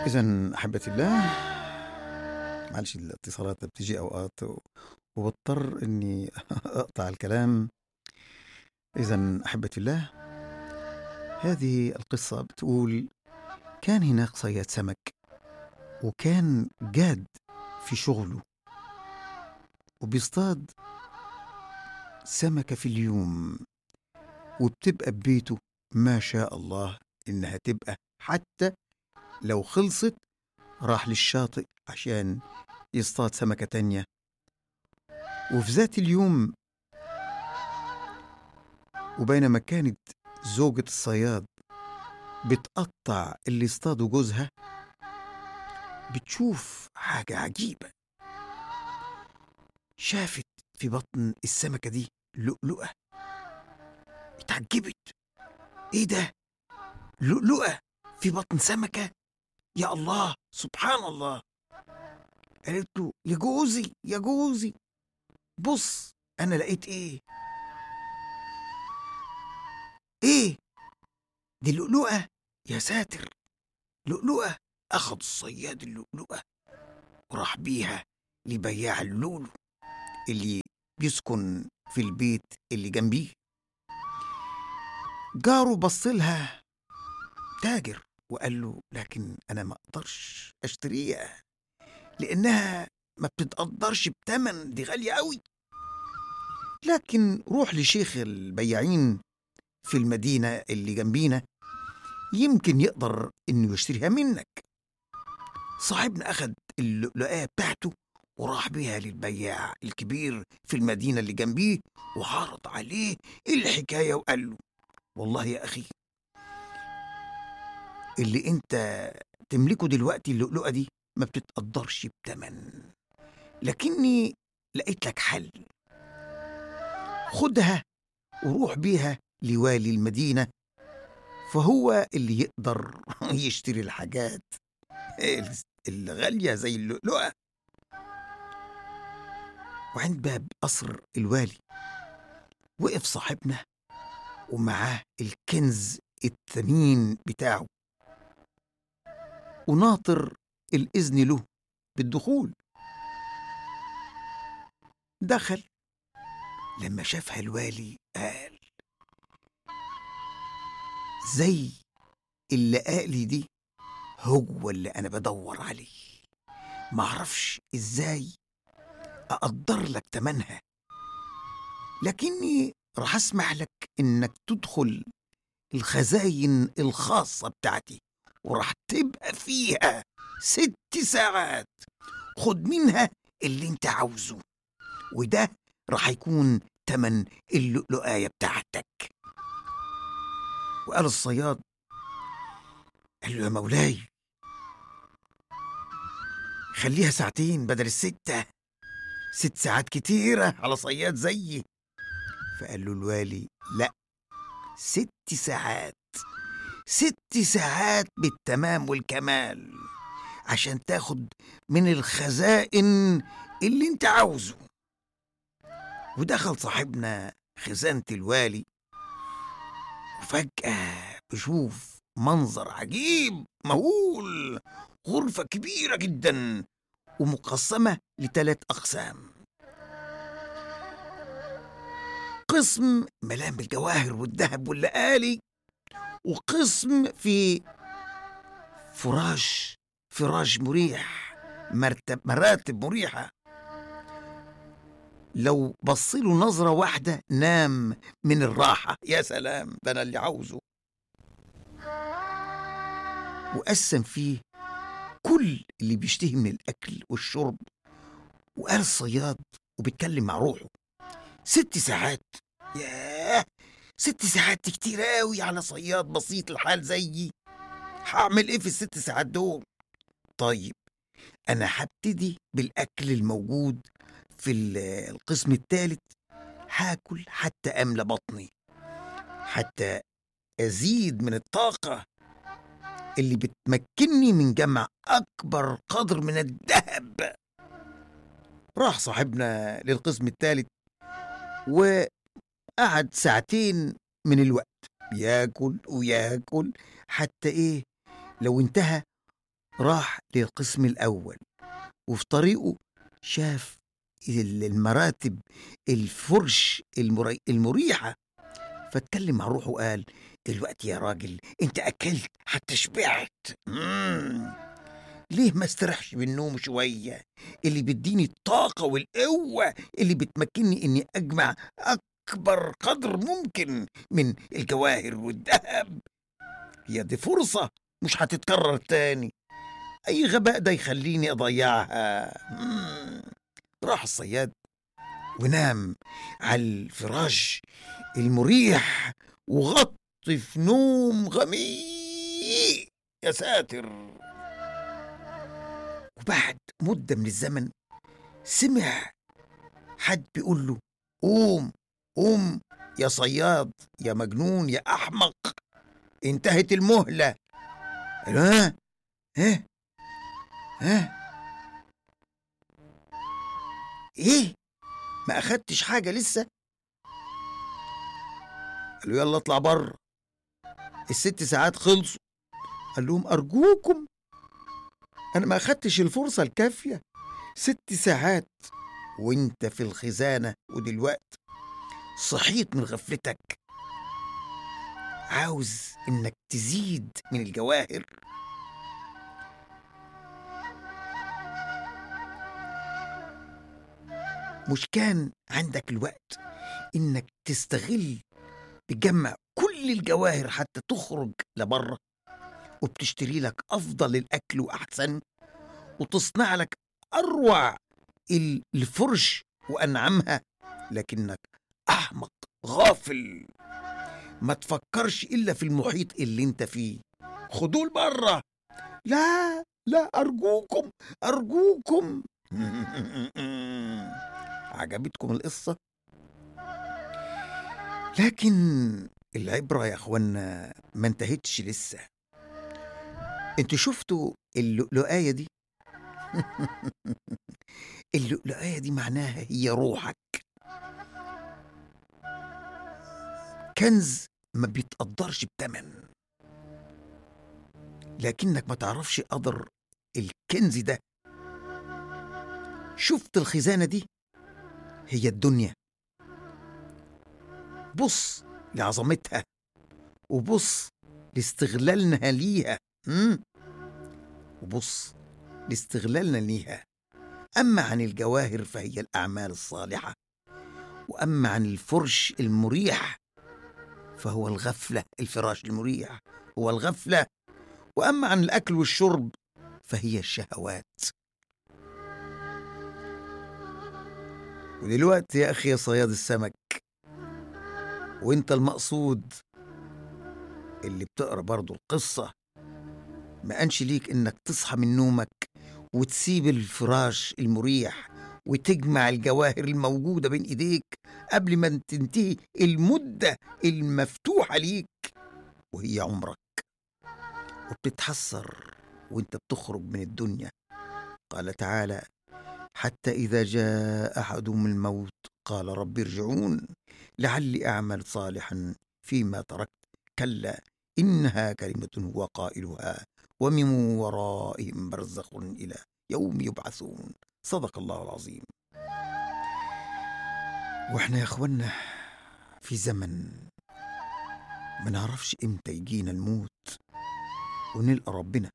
إذا أحبتي الله معلش الاتصالات بتجي أوقات و- وبضطر إني أقطع الكلام إذا أحبتي الله هذه القصة بتقول كان هناك صياد سمك وكان جاد في شغله وبيصطاد سمكة في اليوم وبتبقى ببيته ما شاء الله إنها تبقى حتى لو خلصت راح للشاطئ عشان يصطاد سمكة تانية وفي ذات اليوم وبينما كانت زوجة الصياد بتقطع اللي اصطاده جوزها بتشوف حاجة عجيبة شافت في بطن السمكة دي لؤلؤة اتعجبت ايه ده لؤلؤة في بطن سمكة يا الله سبحان الله قالت له يا جوزي يا جوزي بص انا لقيت ايه ايه دي لؤلؤة يا ساتر لؤلؤة اخذ الصياد اللؤلؤة وراح بيها لبياع اللولو اللي بيسكن في البيت اللي جنبيه جاره بصلها تاجر وقال له لكن انا ما اقدرش اشتريها لانها ما بتتقدرش بتمن دي غاليه قوي لكن روح لشيخ البياعين في المدينه اللي جنبينا يمكن يقدر انه يشتريها منك صاحبنا اخد اللؤلؤه بتاعته وراح بيها للبياع الكبير في المدينه اللي جنبيه وعرض عليه الحكايه وقال له والله يا اخي اللي انت تملكه دلوقتي اللؤلؤه دي ما بتتقدرش بتمن لكني لقيت لك حل خدها وروح بيها لوالي المدينه فهو اللي يقدر يشتري الحاجات الغاليه زي اللؤلؤه وعند باب قصر الوالي وقف صاحبنا ومعاه الكنز الثمين بتاعه وناطر الإذن له بالدخول دخل لما شافها الوالي قال زي اللي قالي دي هو اللي أنا بدور عليه معرفش إزاي أقدر لك تمنها لكني راح أسمح لك إنك تدخل الخزاين الخاصة بتاعتي وراح تبقى فيها ست ساعات خد منها اللي انت عاوزه وده راح يكون تمن اللؤلؤاية بتاعتك وقال الصياد قال له يا مولاي خليها ساعتين بدل الستة ست ساعات كتيرة على صياد زيي فقال له الوالي لا ست ساعات ست ساعات بالتمام والكمال عشان تاخد من الخزائن اللي انت عاوزه ودخل صاحبنا خزانة الوالي وفجأة بشوف منظر عجيب مهول غرفة كبيرة جدا ومقسمة لثلاث أقسام قسم ملام بالجواهر والذهب واللآلي وقسم في فراش فراش مريح مرتب مراتب مريحة لو بصيله نظرة واحدة نام من الراحة يا سلام ده أنا اللي عاوزه وقسم فيه كل اللي بيشتهي من الأكل والشرب وقال الصياد وبيتكلم مع روحه ست ساعات ياه ست ساعات دي كتير قوي على صياد بسيط الحال زيي هعمل ايه في الست ساعات دول طيب انا هبتدي بالاكل الموجود في ال- القسم الثالث هاكل حتى املى بطني حتى ازيد من الطاقه اللي بتمكنني من جمع اكبر قدر من الذهب راح صاحبنا للقسم الثالث وقعد ساعتين من الوقت ياكل وياكل حتى ايه لو انتهى راح للقسم الأول وفي طريقه شاف ال- المراتب الفرش المري... المريحة فاتكلم مع روحه وقال دلوقتي يا راجل انت اكلت حتى شبعت مم. ليه ما استريحش بالنوم شوية اللي بيديني الطاقة والقوة اللي بتمكنني اني اجمع اكبر قدر ممكن من الجواهر والذهب هي دي فرصة مش هتتكرر تاني اي غباء ده يخليني اضيعها مم. راح الصياد ونام على الفراش المريح وغطي في نوم غميق يا ساتر وبعد مدة من الزمن سمع حد بيقول له قوم قوم يا صياد يا مجنون يا أحمق انتهت المهلة قال له، ها ها ها ايه ما اخدتش حاجة لسه قال له يلا اطلع بره الست ساعات خلصوا قال لهم أرجوكم أنا ما أخدتش الفرصة الكافية ست ساعات وانت في الخزانة ودلوقت صحيت من غفلتك عاوز انك تزيد من الجواهر مش كان عندك الوقت انك تستغل بجمع كل الجواهر حتى تخرج لبره وبتشتري لك افضل الاكل واحسن وتصنع لك اروع ال- الفرش وانعمها لكنك احمق غافل ما تفكرش الا في المحيط اللي انت فيه خدوه لبره لا لا ارجوكم ارجوكم عجبتكم القصه لكن العبره يا اخوانا ما انتهتش لسه انتوا شفتوا اللؤلؤايه دي اللؤلؤايه دي معناها هي روحك كنز ما بيتقدرش بتمن لكنك ما تعرفش قدر الكنز ده شفت الخزانة دي هي الدنيا بص لعظمتها وبص لاستغلالنا ليها مم؟ وبص لاستغلالنا ليها أما عن الجواهر فهي الأعمال الصالحة وأما عن الفرش المريح فهو الغفلة الفراش المريح هو الغفلة وأما عن الأكل والشرب فهي الشهوات ودلوقتي يا أخي يا صياد السمك وانت المقصود اللي بتقرا برضو القصة ما قانش ليك انك تصحى من نومك وتسيب الفراش المريح وتجمع الجواهر الموجودة بين ايديك قبل ما تنتهي المدة المفتوحة ليك وهي عمرك وبتتحسر وانت بتخرج من الدنيا قال تعالى حتى إذا جاء أحدهم الموت قال رب ارجعون لعلي أعمل صالحا فيما تركت كلا إنها كلمة هو قائلها ومن ورائهم برزخ إلى يوم يبعثون صدق الله العظيم واحنا يا اخوانا في زمن ما نعرفش امتى يجينا الموت ونلقى ربنا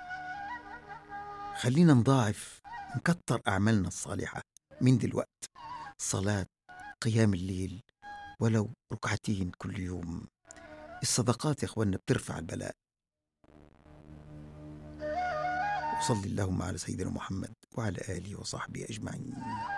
خلينا نضاعف نكتر أعمالنا الصالحة من دلوقت صلاة قيام الليل ولو ركعتين كل يوم الصدقات يا اخوانا بترفع البلاء وصلي اللهم على سيدنا محمد وعلى آله وصحبه أجمعين